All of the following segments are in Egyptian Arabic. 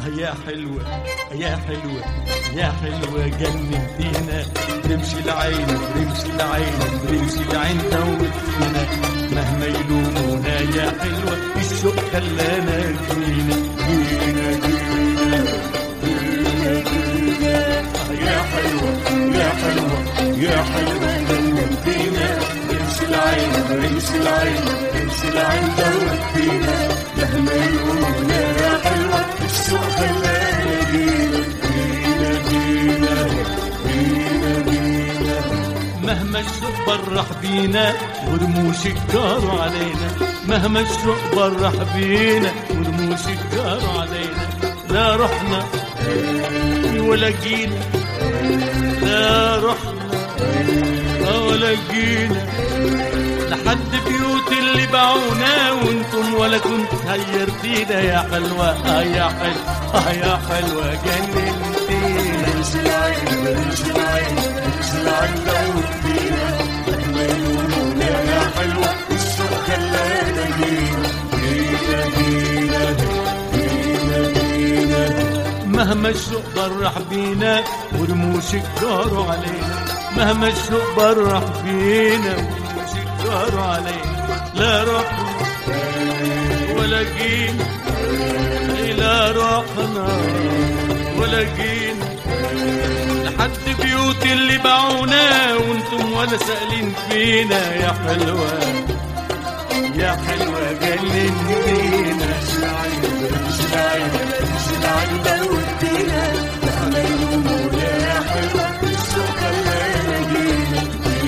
آه يا حلوة يا حلوة يا حلوة جننتينا رمش العين رمش العين رمش العين دوتينا مهما يلومونا يا حلوة الشوق خلانا جينا جينا جينا جينا جينا آه يا حلوة يا حلوة يا حلوة جننتينا رمش العين رمش العين رمش العين دوتينا مهما يلومونا يا حلوة الشوق خلانا جينا جينا جينا جينا جينا مهما الشوق برح بينا ورموش الجار علينا مهما الشوق برح بينا ورموش الجار علينا لا رحنا ولا جينا لا رحنا ولا جينا لحد بيوت اللي باعونا وانتم ولا كنت هيرتينا يا حلوة اه يا حلوة اه يا حلوة جننتينا رمش العين رمش العين رمش العين دوتينا مهما يلومونا يا حلوة الشوق خلانا جينا جينا جينا جينا جينا مهما الشوق برح بينا ورموش الجار علينا مهما الشوق برح بينا ورموش الجار علينا لا رحنا ولا جينا لا رحنا ولا جينا لحد بيوت اللي باعونا وانتم ولا سائلين فينا يا حلوة يا حلوة جننتينا رمش العين رمش العين رمش العين دوتينا مهما يلومونا يا حلوة الشوق خلانا جينا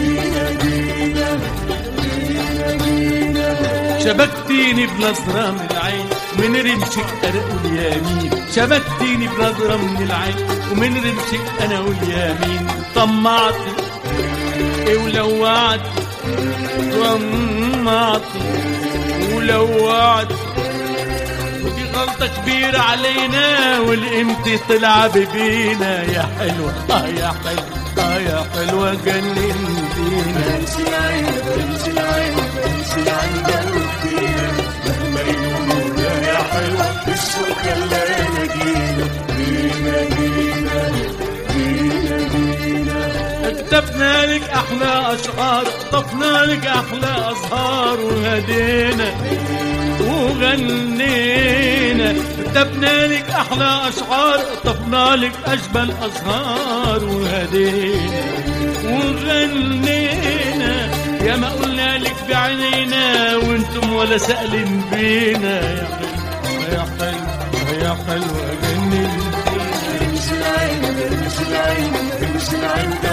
جينا جينا جينا جينا شبكتيني بنظرة من العين ومن رمشك أنا واليمين شبكتيني بنظرة من العين ومن رمشك أنا واليمين طمعتي إيه ولوعتي طمعتي ولوعتي ودي غلطة كبيرة علينا والقيمة طلع ببينا يا حلوة آه يا حلوة آه يا حلوة جننتينا رمش العين رمش العين رمش العين دوتينا مهما يلومونا يا حلوة الشوق خلانا جينا جينا جينا جينا جينا كتبنا لك احلى اشعار طفنا لك احلى ازهار وهدينا وغنينا كتبنا لك احلى اشعار طفنا لك اجمل ازهار وهدينا وغنينا يا ما قلنا لك بعينينا وانتم ولا سألين بينا يا حلوة يا حلوة يا حلوة جننتينا رمش العين رمش العين رمش العين